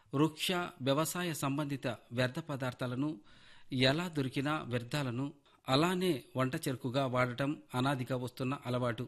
వృక్ష వ్యవసాయ సంబంధిత వ్యర్థ పదార్థాలను ఎలా దొరికినా వ్యర్థాలను అలానే వంట చెరుకుగా వాడటం అనాదిగా వస్తున్న అలవాటు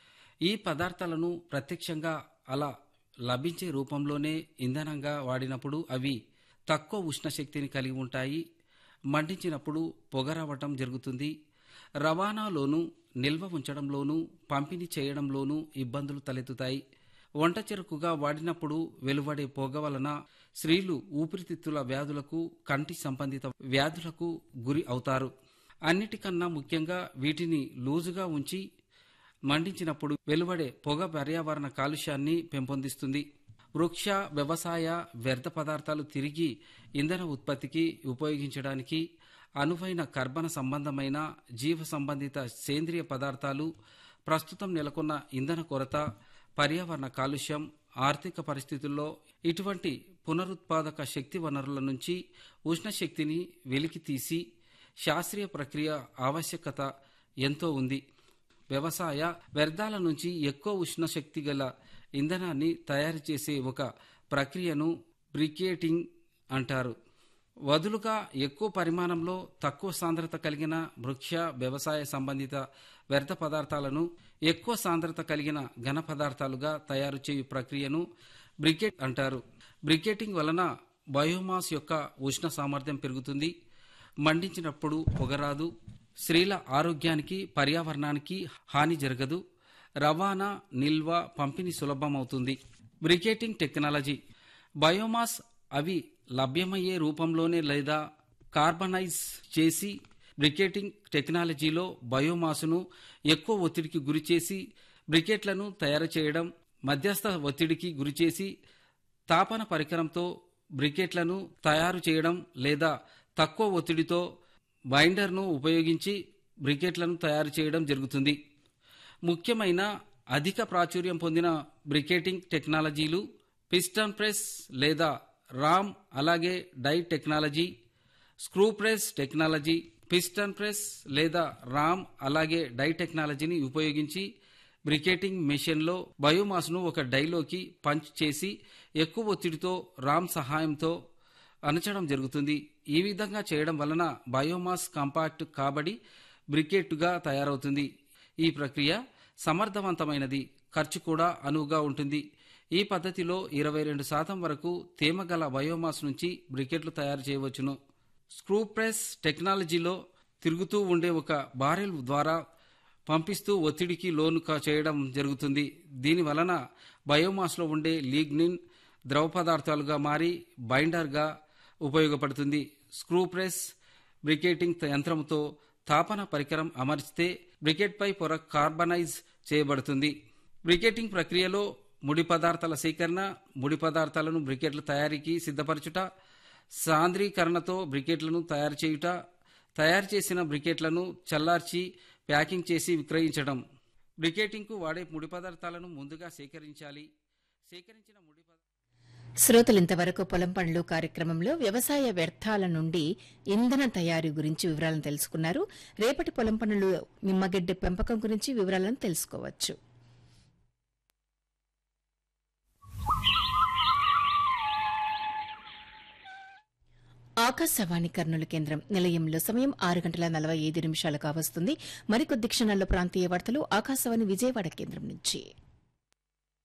ఈ పదార్థాలను ప్రత్యక్షంగా అలా లభించే రూపంలోనే ఇంధనంగా వాడినప్పుడు అవి తక్కువ ఉష్ణశక్తిని కలిగి ఉంటాయి మండించినప్పుడు పొగ రావటం జరుగుతుంది రవాణాలోనూ నిల్వ ఉంచడంలోనూ పంపిణీ చేయడంలోనూ ఇబ్బందులు తలెత్తుతాయి వంట చెరుకుగా వాడినప్పుడు వెలువడే పొగ వలన స్త్రీలు ఊపిరితిత్తుల వ్యాధులకు కంటి సంబంధిత వ్యాధులకు గురి అవుతారు అన్నిటికన్నా ముఖ్యంగా వీటిని లూజుగా ఉంచి మండించినప్పుడు వెలువడే పొగ పర్యావరణ కాలుష్యాన్ని పెంపొందిస్తుంది వృక్ష వ్యవసాయ వ్యర్థ పదార్థాలు తిరిగి ఇంధన ఉత్పత్తికి ఉపయోగించడానికి అనువైన కర్బన సంబంధమైన జీవ సంబంధిత సేంద్రియ పదార్థాలు ప్రస్తుతం నెలకొన్న ఇంధన కొరత పర్యావరణ కాలుష్యం ఆర్థిక పరిస్థితుల్లో ఇటువంటి పునరుత్పాదక శక్తి వనరుల నుంచి ఉష్ణశక్తిని వెలికి తీసి శాస్త్రీయ ప్రక్రియ ఆవశ్యకత ఎంతో ఉంది వ్యవసాయ వ్యర్థాల నుంచి ఎక్కువ ఉష్ణశక్తి గల ఇంధనాన్ని తయారు చేసే ఒక ప్రక్రియను బ్రికేటింగ్ అంటారు వదులుగా ఎక్కువ పరిమాణంలో తక్కువ సాంద్రత కలిగిన వృక్ష వ్యవసాయ సంబంధిత వ్యర్థ పదార్థాలను ఎక్కువ సాంద్రత కలిగిన ఘన పదార్థాలుగా తయారు చేయు ప్రక్రియను బ్రికెట్ అంటారు బ్రికెటింగ్ వలన బయోమాస్ యొక్క ఉష్ణ సామర్థ్యం పెరుగుతుంది మండించినప్పుడు పొగరాదు స్త్రీల ఆరోగ్యానికి పర్యావరణానికి హాని జరగదు రవాణా నిల్వ పంపిణీ సులభమవుతుంది బ్రికేటింగ్ టెక్నాలజీ బయోమాస్ అవి లభ్యమయ్యే రూపంలోనే లేదా కార్బనైజ్ చేసి బ్రికేటింగ్ టెక్నాలజీలో బయోమాసును ఎక్కువ ఒత్తిడికి గురిచేసి బ్రికెట్లను తయారు చేయడం మధ్యస్థ ఒత్తిడికి గురిచేసి తాపన పరికరంతో బ్రికెట్లను తయారు చేయడం లేదా తక్కువ ఒత్తిడితో బైండర్ను ఉపయోగించి బ్రికెట్లను తయారు చేయడం జరుగుతుంది ముఖ్యమైన అధిక ప్రాచుర్యం పొందిన బ్రికెటింగ్ టెక్నాలజీలు పిస్టన్ ప్రెస్ లేదా రామ్ అలాగే die technology screw press technology piston press లేదా రామ్ అలాగే డై టెక్నాలజీని ఉపయోగించి బ్రికెటింగ్ మెషిన్లో బయోమాస్ను ఒక డైలోకి పంచ్ చేసి ఎక్కువ ఒత్తిడితో రామ్ సహాయంతో అనచడం జరుగుతుంది ఈ విధంగా చేయడం వలన బయోమాస్ కాంపాక్ట్ కాబడి బ్రికెట్గా తయారవుతుంది ఈ ప్రక్రియ సమర్థవంతమైనది ఖర్చు కూడా అనువుగా ఉంటుంది ఈ పద్ధతిలో ఇరవై రెండు శాతం వరకు తేమగల బయోమాస్ నుంచి బ్రికెట్లు తయారు చేయవచ్చును స్క్రూ ప్రెస్ టెక్నాలజీలో తిరుగుతూ ఉండే ఒక బారెల్ ద్వారా పంపిస్తూ ఒత్తిడికి లోను కా- చేయడం జరుగుతుంది దీని వలన బయోమాస్లో ఉండే లీగ్నిన్ ద్రవ పదార్థాలుగా మారి బైండర్గా ఉపయోగపడుతుంది స్క్రూ ప్రెస్ బ్రికేటింగ్ యంత్రంతో తాపన పరికరం అమర్చితే బ్రికెట్పై పొర కార్బనైజ్ చేయబడుతుంది బ్రికెటింగ్ ప్రక్రియలో ముడి పదార్థాల సేకరణ ముడి పదార్థాలను బ్రికెట్ల తయారీకి సిద్ధపరచుట సాంద్రీకరణతో బ్రికెట్లను తయారు చేయుట తయారు చేసిన బ్రికెట్లను చల్లార్చి ప్యాకింగ్ చేసి విక్రయించడం బ్రికెటింగ్కు వాడే ముడి పదార్థాలను ముందుగా సేకరించాలి సేకరించిన ముడి పదార్థాలు శ్రోతలింతవరకు పొలం పనులు కార్యక్రమంలో వ్యవసాయ వ్యర్థాల నుండి ఇంధన తయారీ గురించి వివరాలను తెలుసుకున్నారు రేపటి పొలం పనులు నిమ్మగడ్డ పెంపకం గురించి వివరాలను తెలుసుకోవచ్చు ఆకాశవాణి కర్నూలు కేంద్రం నిలయంలో సమయం ఆరు గంటల నలభై ఐదు నిమిషాలు కావస్తుంది మరికొద్ది క్షణాల్లో ప్రాంతీయ వార్తలు ఆకాశవాణి విజయవాడ కేంద్రం నుంచి